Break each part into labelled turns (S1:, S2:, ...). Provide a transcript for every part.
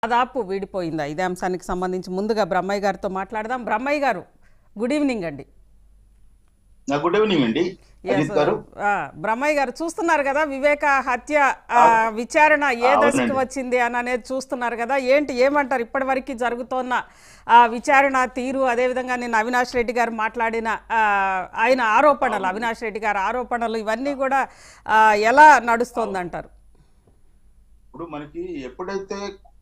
S1: దాదాపు వీడిపోయిందా ఇదే అంశానికి సంబంధించి ముందుగా బ్రహ్మయ్య గారితో మాట్లాడదాం బ్రహ్మయ్య గారు గుడ్ ఈవినింగ్ అండి
S2: నా గుడ్ ఈవినింగ్ అండి
S1: Yes,
S2: అజిత్ గారు
S1: ఆ, బ్రహ్మయ్య గారు చూస్తున్నారు కదా వివేక హత్య ఆ, విచారణ ఏ దశకు
S2: అవునండి.
S1: వచ్చింది అని అనేది చూస్తున్నారు కదా ఏంటి ఏమంటారు ఇప్పటివరకు జరుగుతోన్న ఆ, విచారణ తీరు అదేవిధంగా నేను అవినాష్ రెడ్డి గారు మాట్లాడిన ఆ, ఆయన ఆరోపణలు అవినాష్ రెడ్డి గారి ఆరోపణలు ఇవన్నీ కూడా ఆ, ఎలా నడుస్తోందంటారు
S2: ఇప్పుడు మనకి ఎప్పుడైతే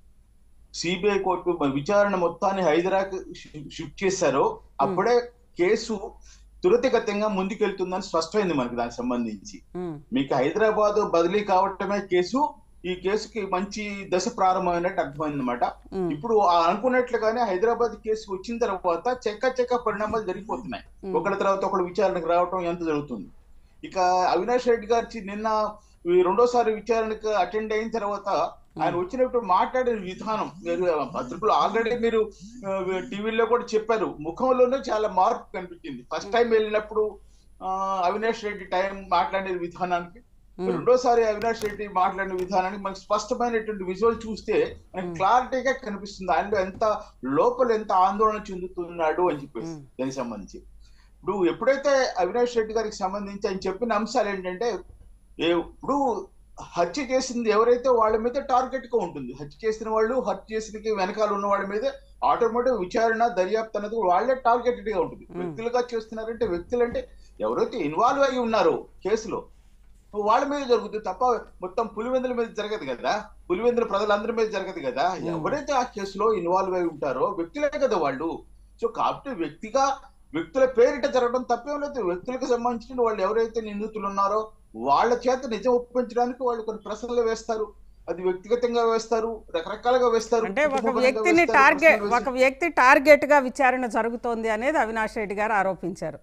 S2: సిబిఐ కోర్టు మ- విచారణ మొత్తాన్ని హైదరాబాద్ షిఫ్ట్ చేశారో అప్పుడే కేసు త్వరితగతంగా ముందుకెళ్తుందని స్పష్టమైంది మనకి దానికి సంబంధించి
S1: ఉమ్,
S2: మీకు హైదరాబాద్ బదిలీ కావటమే కేసు ఈ కేసుకి మంచి దశ ప్రారంభమైనట్టు అర్థమైంది అనమాట
S1: ఉమ్,
S2: ఇప్పుడు ఆ అనుకున్నట్లుగానే హైదరాబాద్ కేసు వచ్చిన తర్వాత చెక్క చెక్క పరిణామాలు జరిగిపోతున్నాయి
S1: ఉమ్,
S2: ఒకళ్ళ తర్వాత ఒకళ్ళు విచారణకు రావటం ఎంత జరుగుతుంది ఇక అవినాష్ రెడ్డి గారి నిన్న ఈ రెండోసారి విచారణకు అటెండ్ అయిన తర్వాత ఆయన వచ్చినప్పుడు మాట్లాడే విధానం మీరు పత్రికలు ఆల్రెడీ మీరు ఆ, టీవీలో కూడా చెప్పారు ముఖంలోనే చాలా మార్పు కనిపించింది ఫస్ట్ టైం వెళ్ళినప్పుడు ఆ, అవినాష్ రెడ్డి టైం మాట్లాడే విధానానికి
S1: ఉమ్,
S2: రెండోసారి అవినాష్ రెడ్డి మాట్లాడిన విధానానికి మనకి స్పష్టమైనటువంటి విజువల్ చూస్తే మనకి క్లారిటీగా కనిపిస్తుంది ఆయనలో ఎంత లోపల ఎంత ఆందోళన చెందుతున్నాడు అని చెప్పేసి
S1: ఉమ్.
S2: దానికి సంబంధించి ఇప్పుడు ఎప్పుడైతే అవినాష్ రెడ్డి గారికి సంబంధించి ఆయన చెప్పిన అంశాలు ఏంటంటే ఏ- ఇప్పుడు హత్య చేసింది ఎవరైతే వాళ్ళ మీద టార్గెట్ గా ఉంటుంది హత్య చేసిన వాళ్ళు హత్య చేసిన వెనకాల ఉన్న వాళ్ళ మీద ఆటోమేటిక్ విచారణ దర్యాప్తు అనేది వాళ్ళే టార్గెటెడ్ గా ఉంటుంది
S1: Hmm.
S2: వ్యక్తులుగా చేస్తున్నారంటే వ్యక్తులు అంటే ఎవరైతే ఇన్వాల్వ్ అయి ఉన్నారో కేసులో వాళ్ళ మీద జరుగుతుంది తప్ప మొత్తం పులివెందుల మీద జరగదు కదా పులివెందుల ప్రజలందరి మీద జరగదు కదా
S1: Hmm.
S2: ఎవరైతే ఆ కేసులో ఇన్వాల్వ్ అయి ఉంటారో వ్యక్తులే కదా వాళ్ళు సో కాబట్టి వ్యక్తిగా వ్యక్తుల పేరిట జరగడం తప్పేం లేదు వ్యక్తులకు సంబంధించిన వాళ్ళు ఎవరైతే నిందితులు ఉన్నారో వాళ్ళ చేత నిజం ఒప్పించడానికి వాళ్ళు కొన్ని ప్రశ్నలు వేస్తారు అది వ్యక్తిగతంగా వేస్తారు రకరకాలుగా వేస్తారు
S1: అంటే ఒక
S2: కుటుంబపరంగా
S1: వ్యక్తిని
S2: వేస్తారు,
S1: టార్గెట్
S2: ప్రశ్నలు
S1: ఒక వ్యక్తి టార్గెట్ గా విచారణ జరుగుతోంది అనేది అవినాష్ రెడ్డి గారు ఆరోపించారు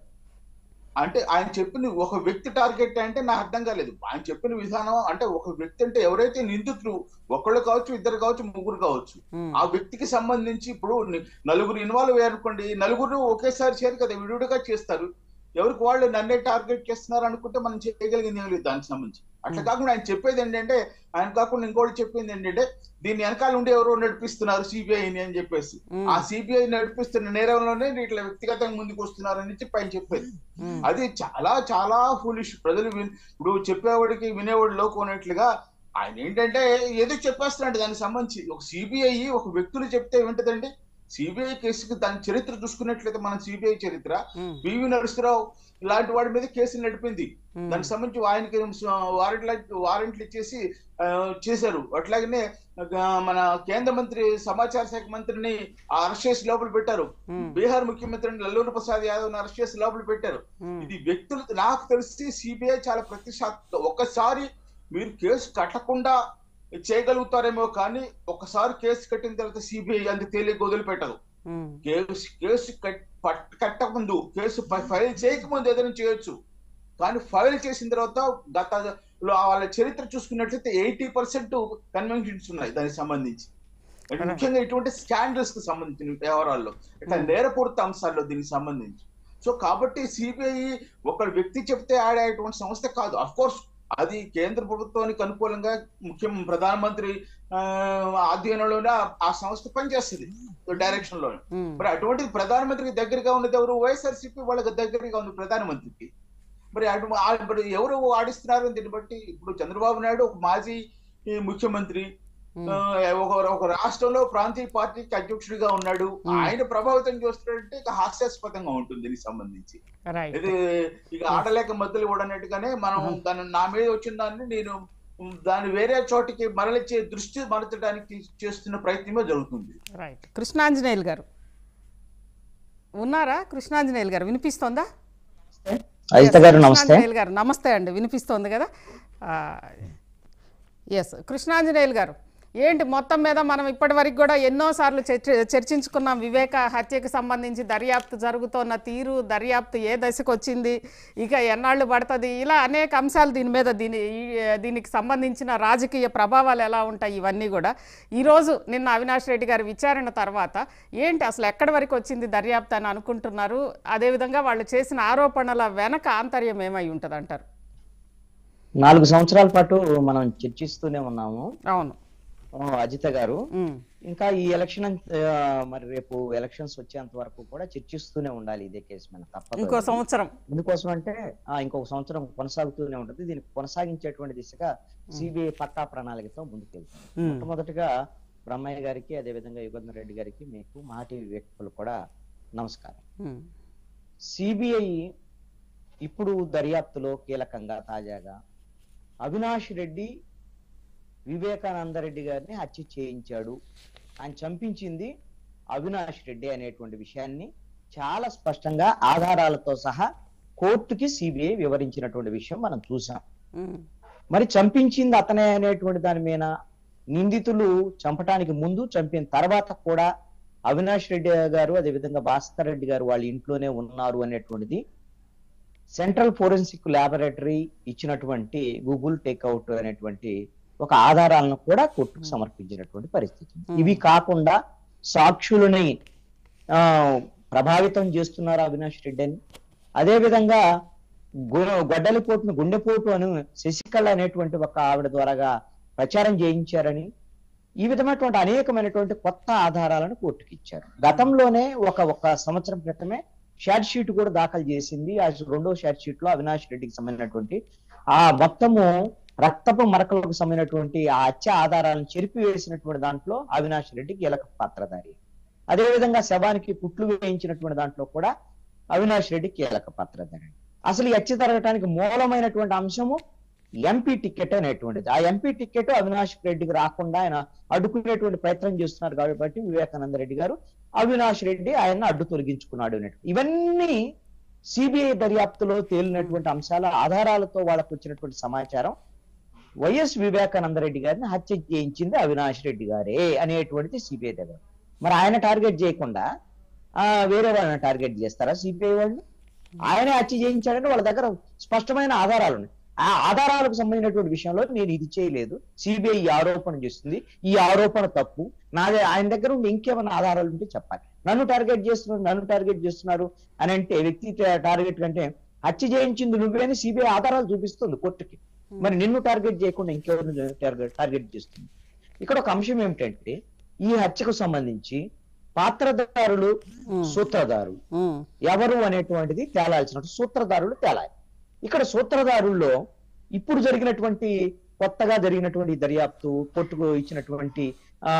S2: అంటే ఆయన చెప్పిన ఒక వ్యక్తి టార్గెట్ అంటే నాకు అర్థం కాలేదు ఆయన చెప్పిన విధానం అంటే ఒక వ్యక్తి అంటే ఎవరైతే నిందితులు ఒకళ్ళు కావచ్చు ఇద్దరు కావచ్చు ముగ్గురు కావచ్చు
S1: ఉమ్,
S2: ఆ వ్యక్తికి సంబంధించి ఇప్పుడు ని- నలుగురు ఇన్వాల్వ్ అయ్యారనుకోండి నలుగురు ఒకేసారి చేరు కదా విడివిడిగా చేస్తారు ఎవరికి వాళ్ళు నన్నే టార్గెట్ చేస్తున్నారు అనుకుంటే మనం చేయగలిగింది ఏం లేదు దానికి సంబంధించి అట్లా కాకుండా ఆయన చెప్పేది ఏంటంటే ఆయన కాకుండా ఇంకోటి చెప్పింది ఏంటంటే దీని వెనకాల ఉండి ఎవరో నడిపిస్తున్నారు సిబిఐని అని చెప్పేసి
S1: ఉమ్,
S2: ఆ సిబిఐ నడిపిస్తున్న నేరంలోనే ఇట్లా వ్యక్తిగతంగా ముందుకు వస్తున్నారని చెప్పి ఆయన చెప్పేది
S1: ఉమ్,
S2: అది చాలా చాలా ఫూలిష్ ప్రజలు విన్- ఇప్పుడు చెప్పేవాడికి వినేవాడు లోకు ఉన్నట్లుగా ఆయన ఏంటంటే ఏదో చెప్పేస్తున్నాడు దానికి సంబంధించి ఒక సిబిఐ ఒక వ్యక్తులు చెప్తే ఏంటదండి సిబిఐ కేసుకి దాని చరిత్ర చూసుకున్నట్లయితే మన సిబిఐ చరిత్ర
S1: ఉమ్,
S2: పివి నరసింహరావు ఇలాంటి వాడి మీద కేసులు నడిపింది
S1: ఉమ్,
S2: దానికి సంబంధించి ఆయనకి వారెంట్లు వారెంట్లు ఇచ్చేసి ఆ, చేశారు అట్లాగనే ఆ, మన కేంద్ర మంత్రి సమాచార శాఖ మంత్రిని అరెస్ట్ చేసి లోపల పెట్టారు
S1: ఉమ్,
S2: బీహార్ ముఖ్యమంత్రిని లల్లూరు ప్రసాద్ యాదవ్ అరెస్ట్ చేసి లోపల పెట్టారు
S1: ఉమ్,
S2: ఇది వ్యక్తులు నాకు తెలిసి సిబిఐ చాలా ప్రతిష్టాత్మక ఒక్కసారి మీరు కేసు కట్టకుండా చేయగలుగుతారేమో కానీ ఒక్కసారి కేసు కట్టిన తర్వాత సిబిఐ అంత తేలిక వదిలిపెట్టదు
S1: ఉమ్,
S2: కేసు కేసు కట్- పట్- కట్టకముందు కేసు ఫై- ఫైల్ చేయకముందు ఏదైనా చేయొచ్చు కానీ ఫైల్ చేసిన తర్వాత గత లో వాళ్ళ చరిత్ర చూసుకున్నట్లయితే ఎయిటీ పర్సెంట్ కన్వెన్షన్స్ ఉన్నాయి దానికి సంబంధించి అంటే
S1: Right.
S2: ముఖ్యంగా ఇటువంటి స్కాండల్స్ కి సంబంధించిన వ్యవహారాల్లో ఇట్లా
S1: Hmm.
S2: నేరపూరిత అంశాల్లో దీనికి సంబంధించి సో కాబట్టి సిబిఐ ఒక వ్యక్తి చెప్తే యాడ్ అయ్యేటువంటి సంస్థ కాదు అఫ్ కోర్స్ అది కేంద్ర ప్రభుత్వానికి అనుకూలంగా ముఖ్యం ప్రధానమంత్రి ఆ, ఆధ్వర్యంలోనే ఆ- ఆ సంస్థ పనిచేస్తుంది డైరెక్షన్ లో
S1: ఉమ్,
S2: మరి అటువంటిది ప్రధానమంత్రికి దగ్గరగా ఉన్నది ఎవరు వైఎస్ఆర్సీపీ వాళ్ళకి దగ్గరగా ఉంది ప్రధానమంత్రికి మరి అటు ఆ- మరి ఎవరు ఆడిస్తున్నారు దీన్ని బట్టి ఇప్పుడు చంద్రబాబు నాయుడు ఒక మాజీ ఈ, ముఖ్యమంత్రి
S1: ఉమ్,
S2: ఆ, ఒక ఒక రాష్ట్రంలో ప్రాంతీయ పార్టీకి అధ్యక్షుడిగా ఉన్నాడు
S1: Hmm.
S2: ఆయన ప్రభావితం చేస్తున్నట్టే ఇక హాస్యాస్పదంగా ఉంటుంది దీనికి సంబంధించి
S1: రైట్
S2: ఇది ఇక ఆడలేక మద్దలు కూడా అన్నట్టుగానే మనం
S1: Uh-huh.
S2: దాని నా మీద వచ్చిన దాన్ని నేను ఉమ్, దాన్ని వేరే చోటికి మరలిచ్చే దృష్టి మరచడానికి చేస్తున్న ప్రయత్నమే జరుగుతుంది
S1: రైట్ కృష్ణాంజనేయులు గారు ఉన్నారా కృష్ణాంజనేయులు గారు వినిపిస్తోందా
S3: అజిత
S1: Yes,
S3: గారు నమస్తే
S1: కృష్ణాంజనేయులు గారు నమస్తే అండి వినిపిస్తోంది కదా ఎస్ కృష్ణాంజనేయులు గారు ఏంటి మొత్తం మీద మనం ఇప్పటి వరకు కూడా ఎన్నోసార్లు చర్చ చర్చించుకున్నాం వివేక హత్యకు సంబంధించి దర్యాప్తు జరుగుతున్న తీరు దర్యాప్తు ఏ దశకు వచ్చింది ఇక ఎన్నాళ్ళు పడుతుంది ఇలా అనేక అంశాలు దీని మీద దీని ఈ- దీనికి సంబంధించిన రాజకీయ ప్రభావాలు ఎలా ఉంటాయి ఇవన్నీ కూడా ఈరోజు నిన్న అవినాష్ రెడ్డి గారి విచారణ తర్వాత ఏంటి అసలు ఎక్కడి వరకు వచ్చింది దర్యాప్తు అని అనుకుంటున్నారు అదేవిధంగా వాళ్ళు చేసిన ఆరోపణల వెనక ఆంతర్యం ఏమై ఉంటుంది అంటారు
S3: నాలుగు సంవత్సరాల పాటు మనం చర్చిస్తూనే ఉన్నాము
S1: అవును
S3: ఆ, అజిత గారు
S1: ఉమ్,
S3: ఇంకా ఈ ఎలక్షన్ అంత- ఆ, మరి రేపు ఎలక్షన్స్ వచ్చేంత వరకు కూడా చర్చిస్తూనే ఉండాలి ఇదే కేసు మీద తప్పదు
S1: ఇంకో సంవత్సరం
S3: ఎందుకోసం అంటే ఆ, ఇంకొక సంవత్సరం కొనసాగుతూనే ఉంటుంది దీన్ని కొనసాగించేటువంటి దిశగా సిబిఐ పట్టా ప్రణాళికతో ముందుకెళ్తాం
S1: ఉమ్,
S3: మొట్టమొదటిగా బ్రహ్మయ్య గారికి అదేవిధంగా యుగంధర్ రెడ్డి గారికి మీకు మాటి వ్యక్తులు కూడా నమస్కారం
S1: ఉమ్,
S3: సిబిఐ ఇప్పుడు దర్యాప్తులో కీలకంగా తాజాగా అవినాష్ రెడ్డి వివేకానంద రెడ్డి గారిని హత్య చేయించాడు ఆయన చంపించింది అవినాష్ రెడ్డి అనేటువంటి విషయాన్ని చాలా స్పష్టంగా ఆధారాలతో సహా కోర్టుకి సిబిఐ వివరించినటువంటి విషయం మనం చూసాం
S1: ఉమ్,
S3: మరి చంపించింది అతనే అనేటువంటి దాని మీద నిందితులు చంపటానికి ముందు చంపిన తర్వాత కూడా అవినాష్ రెడ్డి గారు అదేవిధంగా భాస్కర్ రెడ్డి గారు వాళ్ళ ఇంట్లోనే ఉన్నారు అనేటువంటిది సెంట్రల్ ఫోరెన్సిక్ ల్యాబొరేటరీ ఇచ్చినటువంటి గూగుల్ టేక్అవుట్ అనేటువంటి ఒక ఆధారాలను కూడా కోర్టుకు సమర్పించినటువంటి పరిస్థితి ఇవి కాకుండా సాక్షులని ఆ ప్రభావితం చేస్తున్నారు అవినాష్ రెడ్డి అని అదే విధంగా గు- గొడ్డలిపోటును గుండెపోటు అని శశికళ అనేటువంటి ఒక ఆవిడ ద్వారాగా ప్రచారం చేయించారని ఈ విధమైనటువంటి అనేకమైనటువంటి కొత్త ఆధారాలను కోర్టుకి ఇచ్చారు గతంలోనే ఒక ఒక సంవత్సరం క్రితమే షార్ట్ షీట్ కూడా దాఖలు చేసింది ఆ రెండో షార్ట్ షీట్ లో అవినాష్ రెడ్డికి సంబంధించినటువంటి ఆ మొత్తము రక్తపు మరకలకు సంబంధించినటువంటి ఆ హత్య ఆధారాలను చెరిపి వేసినటువంటి దాంట్లో అవినాష్ రెడ్డి కీలక పాత్రధారి అదేవిధంగా శవానికి కుట్లు వేయించినటువంటి దాంట్లో కూడా అవినాష్ రెడ్డి కీలక పాత్రధారి అసలు ఈ హత్య జరగటానికి మూలమైనటువంటి అంశము ఎంపీ టికెట్ అనేటువంటిది ఆ ఎంపీ టికెట్ అవినాష్ రెడ్డికి రాకుండా ఆయన అడ్డుకునేటువంటి ప్రయత్నం చేస్తున్నారు కాబట్టి వివేకానంద రెడ్డి గారు అవినాష్ రెడ్డి ఆయన అడ్డు తొలగించుకున్నాడు అన్నట్టు ఇవన్నీ సిబిఐ దర్యాప్తులో తేలినటువంటి అంశాల ఆధారాలతో వాళ్ళకు వచ్చినటువంటి సమాచారం వైఎస్ వివేకానంద రెడ్డి గారిని హత్య చేయించింది అవినాష్ రెడ్డి గారే అనేటువంటిది సిబిఐ దగ్గర మరి ఆయన టార్గెట్ చేయకుండా ఆ వేరే వాళ్ళని టార్గెట్ చేస్తారా సిబిఐ వాళ్ళు ఆయనే హత్య చేయించాడంటే వాళ్ళ దగ్గర స్పష్టమైన ఆధారాలు ఉన్నాయి ఆ ఆధారాలకు సంబంధించినటువంటి విషయంలో నేను ఇది చేయలేదు సిబిఐ ఈ ఆరోపణ చేస్తుంది ఈ ఆరోపణ తప్పు నాదే ఆయన దగ్గర ఉండి ఇంకేమైనా ఆధారాలు ఉంటే చెప్పాలి నన్ను టార్గెట్ చేస్తున్నారు నన్ను టార్గెట్ చేస్తున్నారు అని అంటే వ్యక్తి టార్గెట్ కంటే హత్య చేయించింది నువ్వేని సిబిఐ ఆధారాలు చూపిస్తుంది కోర్టుకి మరి నిన్ను టార్గెట్ చేయకుండా ఇంకెవరిని టార్గెట్ టార్గెట్ చేస్తుంది ఇక్కడ ఒక అంశం ఏమిటంటే ఈ హత్యకు సంబంధించి పాత్రదారులు
S1: ఉమ్,
S3: సూత్రధారులు
S1: ఉమ్,
S3: ఎవరు అనేటువంటిది తేలాల్సినట్టు సూత్రధారులు తేలాలి ఇక్కడ సూత్రధారుల్లో ఇప్పుడు జరిగినటువంటి కొత్తగా జరిగినటువంటి దర్యాప్తు కోర్టుకు ఇచ్చినటువంటి ఆ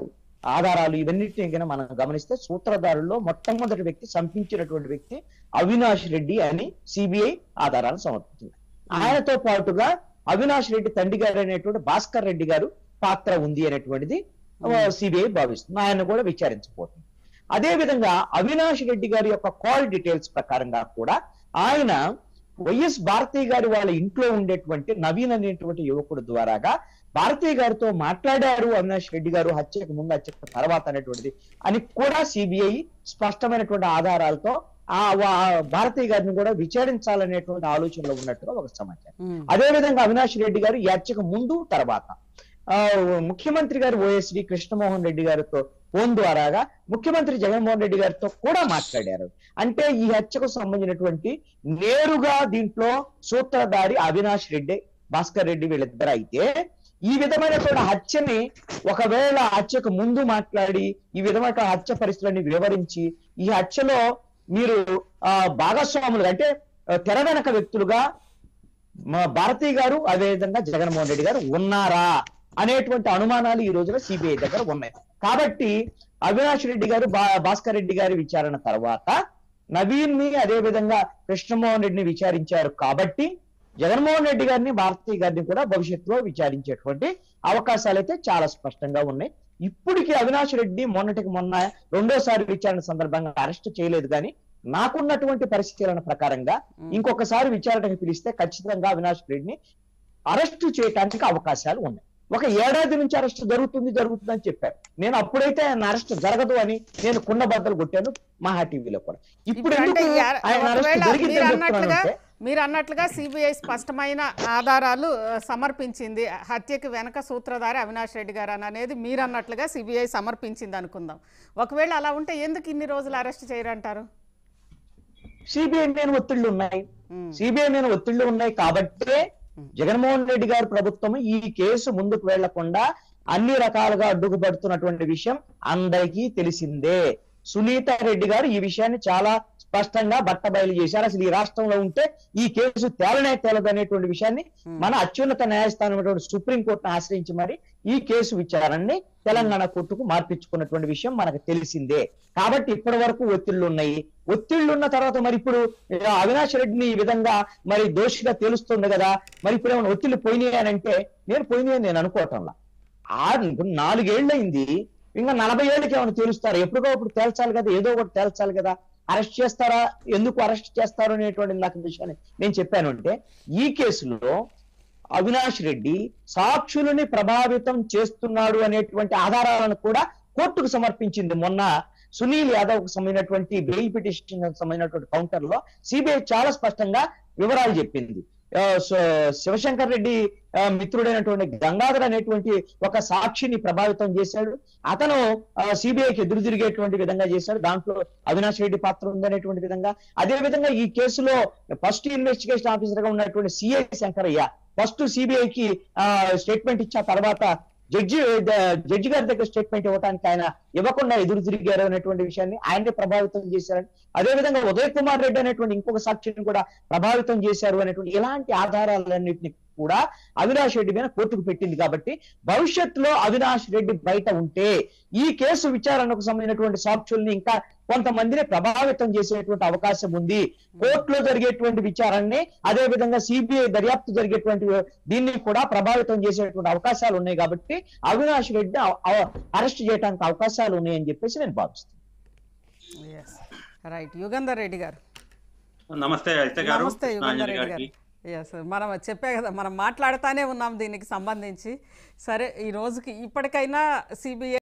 S3: ఆధారాలు ఇవన్నిటిని కనుక మనం గమనిస్తే సూత్రధారుల్లో మొట్టమొదటి వ్యక్తి చంపించినటువంటి వ్యక్తి అవినాష్ రెడ్డి అని సిబిఐ ఆధారాలు సమర్పించింది ఆయనతో పాటుగా అవినాష్ రెడ్డి తండ్రి గారు అనేటువంటి భాస్కర్ రెడ్డి గారు పాత్ర ఉంది అనేటువంటిది సిబిఐ భావిస్తుంది ఆయన కూడా విచారించబోతుంది అదే విధంగా అవినాష్ రెడ్డి గారి యొక్క కాల్ డీటెయిల్స్ ప్రకారంగా కూడా ఆయన వైఎస్ భారతీయ గారి వాళ్ళ ఇంట్లో ఉండేటువంటి నవీన్ అనేటువంటి యువకుడు ద్వారాగా భారతీయ గారితో మాట్లాడారు అవినాష్ రెడ్డి గారు హత్యకు ముందు హత్యకు తర్వాత అనేటువంటిది అని కూడా సిబిఐ స్పష్టమైనటువంటి ఆధారాలతో ఆ వా- భారతీయ గారిని కూడా విచారించాలనేటువంటి ఆలోచనలో ఉన్నట్టుగా ఒక సమాచారం
S1: ఉమ్,
S3: అదే విధంగా అవినాష్ రెడ్డి గారు ఈ హత్యకు ముందు తర్వాత ఆ ముఖ్యమంత్రి గారు ఓఎస్డి కృష్ణమోహన్ రెడ్డి గారితో ఫోన్ ద్వారాగా ముఖ్యమంత్రి జగన్మోహన్ రెడ్డి గారితో కూడా మాట్లాడారు అంటే ఈ హత్యకు సంబంధించినటువంటి నేరుగా దీంట్లో సూత్రధారి అవినాష్ రెడ్డి భాస్కర్ రెడ్డి వీళ్ళిద్దరు అయితే ఈ విధమైనటువంటి హత్యని ఒకవేళ హత్యకు ముందు మాట్లాడి ఈ విధమైన హత్య పరిస్థితులని వివరించి ఈ హత్యలో మీరు ఆ భాగస్వాములు అంటే ఆ, తెర వెనక వ్యక్తులుగా మా భారతి గారు అదేవిధంగా జగన్మోహన్ రెడ్డి గారు ఉన్నారా అనేటువంటి అనుమానాలు ఈ రోజున సిబిఐ దగ్గర ఉన్నాయి కాబట్టి అవినాష్ రెడ్డి గారు భా- భాస్కర్ రెడ్డి గారి విచారణ తర్వాత నవీన్ ని అదే విధంగా కృష్ణమోహన్ రెడ్డిని విచారించారు కాబట్టి జగన్మోహన్ రెడ్డి గారిని భారతి గారిని కూడా భవిష్యత్తులో విచారించేటువంటి అవకాశాలు అయితే చాలా స్పష్టంగా ఉన్నాయి ఇప్పటికి అవినాష్ రెడ్డి మొన్నటికి మొన్న రెండోసారి విచారణ సందర్భంగా అరెస్ట్ చేయలేదు కానీ నాకున్నటువంటి పరిశీలన ప్రకారంగా ఇంకొకసారి విచారణకు పిలిస్తే ఖచ్చితంగా అవినాష్ రెడ్డిని అరెస్టు చేయడానికి అవకాశాలు ఉన్నాయి ఒక ఏడాది నుంచి అరెస్ట్ జరుగుతుంది జరుగుతుంది అని చెప్పారు నేను అప్పుడైతే ఆయన అరెస్ట్ జరగదు అని నేను కుండ బద్దలు కొట్టాను మహా టీవీలో కూడా ఇప్పుడు
S1: ఇప్పుడు అంటే
S3: ఎందుకు
S1: ఈ అర-
S3: ఆయన అరెస్ట్
S1: ఒకవేళ
S3: జరిగిందని
S1: మీరు
S3: చెప్తున్నాను
S1: అన్నట్లుగా
S3: అంటే
S1: మీరు అన్నట్లుగా సిబిఐ స్పష్టమైన ఆధారాలు ఆ, సమర్పించింది హత్యకి వెనక సూత్రధారి అవినాష్ రెడ్డి గారు అని అనేది మీరు అన్నట్లుగా సిబిఐ సమర్పించింది అనుకుందాం ఒకవేళ అలా ఉంటే ఎందుకు ఇన్ని రోజులు అరెస్ట్ చేయరంటారు
S3: సిబిఐ మీద ఒత్తిళ్లు ఉన్నాయి
S1: ఉమ్,
S3: సిబిఐ మీద ఒత్తిళ్లు ఉన్నాయి కాబట్టే జగన్మోహన్ రెడ్డి గారి ప్రభుత్వం ఈ కేసు ముందుకు వెళ్లకుండా అన్ని రకాలుగా అడ్డుకుపడుతున్నటువంటి విషయం అందరికీ తెలిసిందే సునీత రెడ్డి గారు ఈ విషయాన్ని చాలా స్పష్టంగా బట్టబయలు చేశారు అసలు ఈ రాష్ట్రంలో ఉంటే ఈ కేసు తేలనే తేలదు అనేటువంటి విషయాన్ని మన అత్యున్నత న్యాయస్థానం సుప్రీం కోర్టును ఆశ్రయించి మరి ఈ కేసు విచారణని తెలంగాణ కోర్టుకు మార్పించుకున్నటువంటి విషయం మనకు తెలిసిందే కాబట్టి ఇప్పటి వరకు ఒత్తిళ్లు ఉన్నాయి ఒత్తిళ్లు ఉన్న తర్వాత మరి ఇప్పుడు ఆ, అవినాష్ రెడ్డిని ఈ విధంగా మరి దోషిగా తెలుస్తుంది కదా మరి ఇప్పుడు ఏమైనా ఒత్తిళ్లు పోయినాయి అని అంటే నేను పోయినాయి అని నేను అనుకోవటంలా ఆ ఇప్పుడు నాలుగేళ్లయింది ఇంకా నలభై ఏళ్ళకి ఏమైనా తెలుస్తారు ఎప్పుడుకో అప్పుడు తేల్చాలి కదా ఏదో ఒకటి తేల్చాలి కదా అరెస్ట్ చేస్తారా ఎందుకు అరెస్ట్ చేస్తారు అనేటువంటి నాకు విషయాన్ని నేను చెప్పాను అంటే ఈ కేసులో అవినాష్ రెడ్డి సాక్షులని ప్రభావితం చేస్తున్నాడు అనేటువంటి ఆధారాలను కూడా కోర్టుకు సమర్పించింది మొన్న సునీల్ యాదవ్ కు సంబంధించినటువంటి బెయిల్ పిటిషన్ సంబంధించినటువంటి కౌంటర్ లో సిబిఐ చాలా స్పష్టంగా వివరాలు చెప్పింది ఆ, సో శివశంకర్ రెడ్డి ఆ, మిత్రుడైనటువంటి గంగాధర్ అనేటువంటి ఒక సాక్షిని ప్రభావితం చేశాడు అతను సిబిఐకి ఎదురు తిరిగేటువంటి విధంగా చేశాడు దాంట్లో అవినాష్ రెడ్డి పాత్ర ఉందనేటువంటి విధంగా అదే విధంగా ఈ కేసులో ఫస్ట్ ఇన్వెస్టిగేషన్ ఆఫీసర్ గా ఉన్నటువంటి సిఐ శంకరయ్య ఫస్ట్ సిబిఐకి స్టేట్మెంట్ ఇచ్చిన తర్వాత జడ్జి జడ్జి గారి దగ్గర స్టేట్మెంట్ ఇవ్వడానికి ఆయన ఇవ్వకుండా ఎదురు తిరిగారు అనేటువంటి విషయాన్ని ఆయన్ని ప్రభావితం చేశారని అదే విధంగా ఉదయ్ కుమార్ రెడ్డి అనేటువంటి ఇంకొక సాక్షిని కూడా ప్రభావితం చేశారు అనేటువంటి ఇలాంటి ఆధారాలన్నింటినీ కూడా అవినాష్ రెడ్డి మీద కోర్టుకు పెట్టింది కాబట్టి భవిష్యత్తులో అవినాష్ రెడ్డి బయట ఉంటే ఈ కేసు విచారణకు సంబంధించినటువంటి సాక్షుల్ని ఇంకా కొంతమందిని ప్రభావితం చేసేటువంటి అవకాశం ఉంది కోర్టులో జరిగేటువంటి విచారణని అదే విధంగా సిబిఐ దర్యాప్తు జరిగేటువంటి దీన్ని కూడా ప్రభావితం చేసేటువంటి అవకాశాలు ఉన్నాయి కాబట్టి అవినాష్ రెడ్డి అరెస్ట్ చేయడానికి అవకాశాలు ఉన్నాయని చెప్పేసి నేను భావిస్తున్నాను
S1: ఎస్ రైట్ యుగంధర్ రెడ్డి గారు
S4: నమస్తే అయితే గారు
S1: నమస్తే యుగంధర్
S4: ఆంజనేయ
S1: రెడ్డి గారు
S4: గారికి
S1: ఎస్ మనం చెప్పే కదా మనం మాట్లాడుతానే ఉన్నాం దీనికి సంబంధించి సరే ఈ రోజుకి ఇప్పటికైనా సిబిఐ